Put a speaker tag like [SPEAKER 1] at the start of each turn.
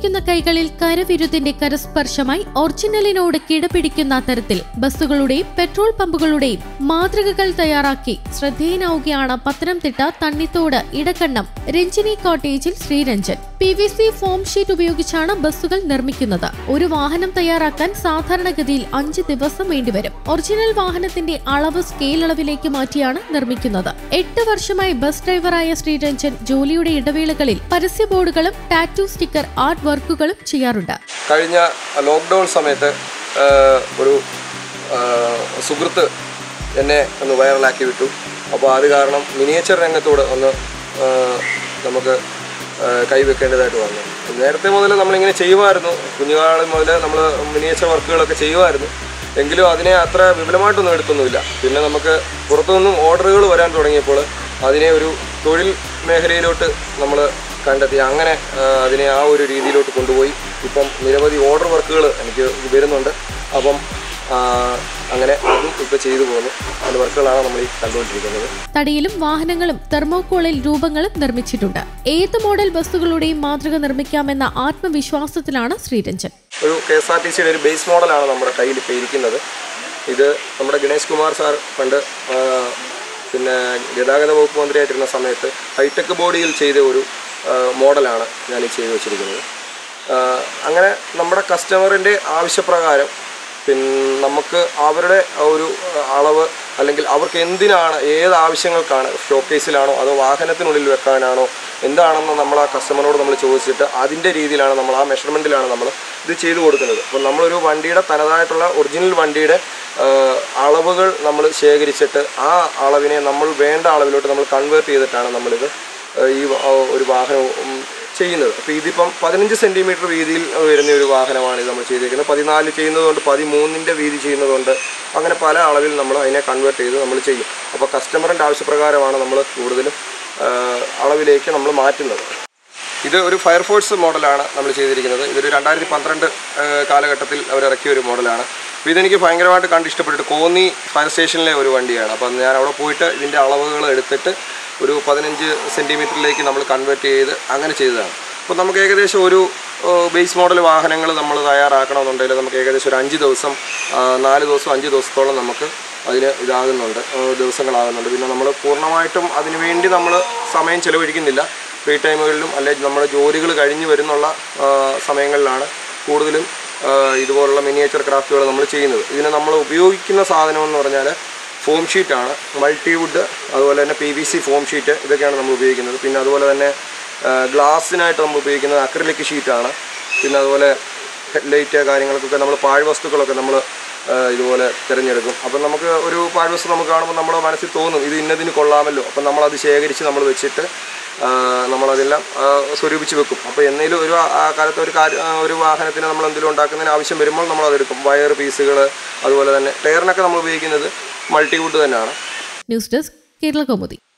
[SPEAKER 1] ചലിക്കുന്ന കൈകളിൽ കരവിരുതിന്റെ കരസ്പർശമായി ഒറിജിനലിനോട് കിടപിടിക്കുന്ന തരത്തിൽ ബസ്സുകളുടെയും പെട്രോൾ പമ്പുകളുടെയും മാതൃകകൾ തയ്യാറാക്കി ശ്രദ്ധേയനാവുകയാണ് പത്തനംതിട്ട തണ്ണിത്തോട് ഇടക്കണ്ണം രഞ്ജിനി കോട്ടേജിൽ Sreeranjan P V C foam sheet ഉപയോഗിച്ചാണ് ബസ്സുകൾ നിർമ്മിക്കുന്നത് ഒരു വാഹനം തയ്യാറാക്കാൻ സാധാരണഗതിയിൽ അഞ്ച് ദിവസം വേണ്ടിവരും ഒറിജിനൽ വാഹനത്തിന്റെ അളവ് സ്കെയിൽ അളവിലേക്ക് മാറ്റിയാണ് നിർമ്മിക്കുന്നത് എട്ട് വർഷമായി ബസ് ഡ്രൈവറായ ശ്രീരഞ്ജൻ ജോലിയുടെ ഇടവേളകളിൽ പരസ്യ ബോർഡുകളും ടാറ്റു സ്റ്റിക്കർ ആർട്ട് വർക്കുകളും ചെയ്യാറുണ്ട്
[SPEAKER 2] കഴിഞ്ഞ ലോക്ക്ഡൗൺ സമയത്ത് ആ, ഒരു ആ, സുഹൃത്ത് എന്നെ ഒന്ന് വൈറലാക്കി വിട്ടു അപ്പോൾ അത് കാരണം മിനിയേച്ചർ രംഗത്തോട് ഒന്ന് ആ, നമുക്ക് ആ, കൈവെക്കേണ്ടതായിട്ട് വന്നു നേരത്തെ മുതൽ നമ്മളിങ്ങനെ ചെയ്യുമായിരുന്നു കുഞ്ഞുകാലം മുതൽ നമ്മൾ മിനിയേച്ചർ വർക്കുകളൊക്കെ ചെയ്യുമായിരുന്നു എങ്കിലും അതിനെ അത്ര വിപുലമായിട്ടൊന്നും എടുത്തൊന്നുമില്ല പിന്നെ നമുക്ക് പുറത്തുനിന്നും ഓർഡറുകൾ വരാൻ തുടങ്ങിയപ്പോൾ അതിനെ ഒരു തൊഴിൽ മേഖലയിലോട്ട് നമ്മൾ കണ്ടെത്തി അങ്ങനെ ആ, അതിനെ ആ ഒരു രീതിയിലോട്ട് കൊണ്ടുപോയി ഇപ്പം നിരവധി ഓർഡർ വർക്കുകൾ എനിക്ക് വരുന്നുണ്ട് അപ്പം ആ, അങ്ങനെ അതും ഇപ്പോൾ ചെയ്തു പോകുന്നു അതിൻ്റെ വർക്കുകളാണ് നമ്മൾ ഈ കണ്ടുകൊണ്ടിരിക്കുന്നത്
[SPEAKER 1] തടിയിലും വാഹനങ്ങളും തെർമോക്കോളിൽ രൂപങ്ങളും നിർമ്മിച്ചിട്ടുണ്ട് ഏത് മോഡൽ ബസ്സുകളുടെയും മാതൃക നിർമ്മിക്കാമെന്ന ആത്മവിശ്വാസത്തിലാണ് ശ്രീരഞ്ജൻ
[SPEAKER 2] ഒരു കെ എസ് ആർ ടി സിയുടെ ഒരു ബേസ് മോഡലാണ് നമ്മുടെ കയ്യിൽ ഇപ്പോൾ ഇരിക്കുന്നത് ഇത് നമ്മുടെ ഗണേഷ് കുമാർ സാർ പണ്ട് ആ, പിന്നെ ഗതാഗത വകുപ്പ് മന്ത്രിയായിട്ടിരുന്ന സമയത്ത് ഹൈടെക് ബോഡിയിൽ ചെയ്ത ഒരു ആ, മോഡലാണ് ഞാൻ ഈ ചെയ്തു വെച്ചിരിക്കുന്നത് ആ, അങ്ങനെ നമ്മുടെ കസ്റ്റമറിൻ്റെ ആവശ്യപ്രകാരം പിന്നെ നമുക്ക് അവരുടെ ഒരു അളവ് അല്ലെങ്കിൽ അവർക്ക് എന്തിനാണ് ഏത് ആവശ്യങ്ങൾക്കാണ് ഷോക്കേസിലാണോ അതോ വാഹനത്തിനുള്ളിൽ വെക്കാനാണോ എന്താണെന്ന് നമ്മൾ ആ കസ്റ്റമറോട് നമ്മൾ ചോദിച്ചിട്ട് അതിൻ്റെ രീതിയിലാണ് നമ്മൾ ആ മെഷർമെൻറ്റിലാണ് നമ്മൾ ഇത് ചെയ്തു കൊടുക്കുന്നത് അപ്പോൾ നമ്മളൊരു വണ്ടിയുടെ തനതായിട്ടുള്ള ഒറിജിനൽ വണ്ടിയുടെ ആ, അളവുകൾ നമ്മൾ ശേഖരിച്ചിട്ട് ആ അളവിനെ നമ്മൾ വേണ്ട അളവിലോട്ട് നമ്മൾ കൺവേർട്ട് ചെയ്തിട്ടാണ് നമ്മളിത് ആ, ഈ വ- ആ, ഒരു വാഹനം ഉം, ചെയ്യുന്നത് അപ്പോൾ ഇതിപ്പം പതിനഞ്ച് സെൻറ്റിമീറ്റർ വീതിയിൽ വരുന്ന ഒരു വാഹനമാണ് ഇത് നമ്മൾ ചെയ്തിരിക്കുന്നത് പതിനാല് ചെയ്യുന്നതുകൊണ്ട് പതിമൂന്നിൻ്റെ വീതി ചെയ്യുന്നതുകൊണ്ട് അങ്ങനെ പല അളവിൽ നമ്മൾ അതിനെ കൺവേർട്ട് ചെയ്ത് നമ്മൾ ചെയ്യും അപ്പോൾ കസ്റ്റമറിൻ്റെ ആവശ്യപ്രകാരമാണ് നമ്മൾ കൂടുതലും ആ, അളവിലേക്ക് നമ്മൾ മാറ്റുന്നത് ഇത് ഒരു ഫയർഫോഴ്സ് മോഡലാണ് നമ്മൾ ചെയ്തിരിക്കുന്നത് ഇതൊരു രണ്ടായിരത്തി പന്ത്രണ്ട് കാലഘട്ടത്തിൽ അവർ ഇറക്കിയ ഒരു മോഡലാണ് അപ്പോൾ ഇതെനിക്ക് ഭയങ്കരമായിട്ട് കണ്ട് ഇഷ്ടപ്പെട്ടിട്ട് കോന്നി ഫയർ സ്റ്റേഷനിലെ ഒരു വണ്ടിയാണ് അപ്പം ഞാൻ അവിടെ പോയിട്ട് ഇതിൻ്റെ അളവുകൾ എടുത്തിട്ട് ഒരു പതിനഞ്ച് സെൻറ്റിമീറ്ററിലേക്ക് നമ്മൾ കൺവേർട്ട് ചെയ്ത് അങ്ങനെ ചെയ്തതാണ് അപ്പോൾ നമുക്ക് ഏകദേശം ഒരു ബേസ് മോഡൽ വാഹനങ്ങൾ നമ്മൾ തയ്യാറാക്കണമെന്നുണ്ടെങ്കിൽ നമുക്ക് ഏകദേശം ഒരു അഞ്ച് ദിവസം ആ, നാല് ദിവസം അഞ്ച് ദിവസത്തോളം നമുക്ക് അതിന് ഇതാകുന്നുണ്ട് ആ, ദിവസങ്ങളാകുന്നുണ്ട് പിന്നെ നമ്മൾ പൂർണ്ണമായിട്ടും അതിനു വേണ്ടി നമ്മൾ സമയം ചിലവഴിക്കുന്നില്ല ഫ്രീ ടൈമുകളിലും അല്ലെങ്കിൽ നമ്മുടെ ജോലികൾ കഴിഞ്ഞ് വരുന്നുള്ള ആ, സമയങ്ങളിലാണ് കൂടുതലും ആ, ഇതുപോലുള്ള മിനിയേച്ചർ ക്രാഫ്റ്റുകൾ നമ്മൾ ചെയ്യുന്നത് ഇതിന് നമ്മൾ ഉപയോഗിക്കുന്ന സാധനം എന്ന് പറഞ്ഞാൽ ഫോം ഷീറ്റാണ് മൾട്ടിവുഡ് അതുപോലെ തന്നെ P V C foam sheet ഇതൊക്കെയാണ് നമ്മൾ ഉപയോഗിക്കുന്നത് പിന്നെ അതുപോലെ തന്നെ ആ, ഗ്ലാസ്സിനായിട്ട് നമ്മൾ ഉപയോഗിക്കുന്നത് അക്രിലിക് ഷീറ്റാണ് പിന്നെ അതുപോലെ ഹെഡ്ലൈറ്റ് കാര്യങ്ങൾക്കൊക്കെ നമ്മൾ പാഴ്വസ്തുക്കളൊക്കെ നമ്മൾ ഇതുപോലെ തിരഞ്ഞെടുക്കും അപ്പം നമുക്ക് ഒരു പാഴ്വസ്തു നമുക്ക് കാണുമ്പോൾ നമ്മുടെ മനസ്സിൽ തോന്നും ഇത് ഇന്നതിന് കൊള്ളാമല്ലോ അപ്പം നമ്മളത് ശേഖരിച്ച് നമ്മൾ വെച്ചിട്ട് ആ, നമ്മളതെല്ലാം ആ, സ്വരൂപിച്ച് വെക്കും അപ്പോൾ എന്തെങ്കിലും ഒരു ആ- ആ കാലത്ത് ഒരു കാര്യം ആ, ഒരു വാഹനത്തിന് നമ്മൾ എന്തെങ്കിലും ഉണ്ടാക്കുന്നതിന് ആവശ്യം വരുമ്പോൾ നമ്മൾ അതെടുക്കും വയർ പീസുകൾ അതുപോലെ തന്നെ ടയറിനൊക്കെ നമ്മൾ ഉപയോഗിക്കുന്നത് മൾട്ടിവുഡ് തന്നെയാണ്
[SPEAKER 1] ന്യൂസ് ഡെസ്ക് കേരള കൗമുദി